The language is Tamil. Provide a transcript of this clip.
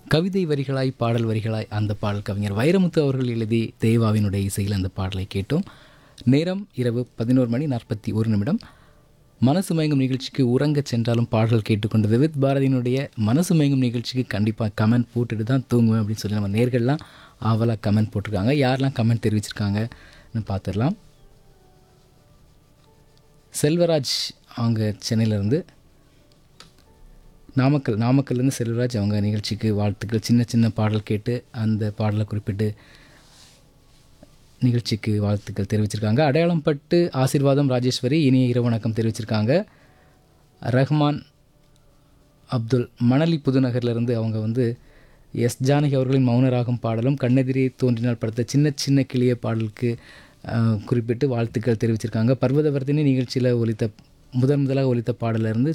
கவிதை வரிகளாய் பாடல் வரிகளாய் அந்த பாடல் கவிஞர் வைரமுத்து அவர்கள் எழுதி தேவாவினுடைய இசையில் அந்த பாடலை கேட்டோம் நேரம் இரவு பதினோரு மணி நாற்பத்தி ஒரு நிமிடம் மனசு மயங்கும் நிகழ்ச்சிக்கு உறங்கச் சென்றாலும் பாடல் கேட்டுக்கொண்டு விவித் பாரதியினுடைய மனசு மயங்கும் நிகழ்ச்சிக்கு கண்டிப்பாக கமெண்ட் போட்டுட்டு தான் தூங்குவேன் அப்படின்னு சொல்லி நம்ம நேர்கள்லாம் ஆவலாக கமெண்ட் போட்டிருக்காங்க யாரெல்லாம் கமெண்ட் தெரிவிச்சிருக்காங்கன்னு பார்த்துடலாம் செல்வராஜ் அவங்க சென்னையிலேருந்து நாமக்கல் நாமக்கல்லேருந்து செல்வராஜ் அவங்க நிகழ்ச்சிக்கு வாழ்த்துக்கள் சின்ன சின்ன பாடல் கேட்டு அந்த பாடலை குறிப்பிட்டு நிகழ்ச்சிக்கு வாழ்த்துக்கள் தெரிவிச்சிருக்காங்க அடையாளம் பட்டு ஆசீர்வாதம் ராஜேஸ்வரி இனிய இரவு வணக்கம் தெரிவிச்சிருக்காங்க ரஹ்மான் அப்துல் மணலி புதுநகர்லேருந்து அவங்க வந்து எஸ் ஜானகி அவர்களின் மௌனராகம் பாடலும் கண்ணெதிரே தோன்றினால் படுத்த சின்ன சின்ன கிளிய பாடலுக்கு அஹ், குறிப்பிட்டு வாழ்த்துக்கள் தெரிவிச்சிருக்காங்க பர்வதவர்த்தினி நிகழ்ச்சியில் ஒலித்த முதன் முதலாக ஒலித்த பாடலிருந்து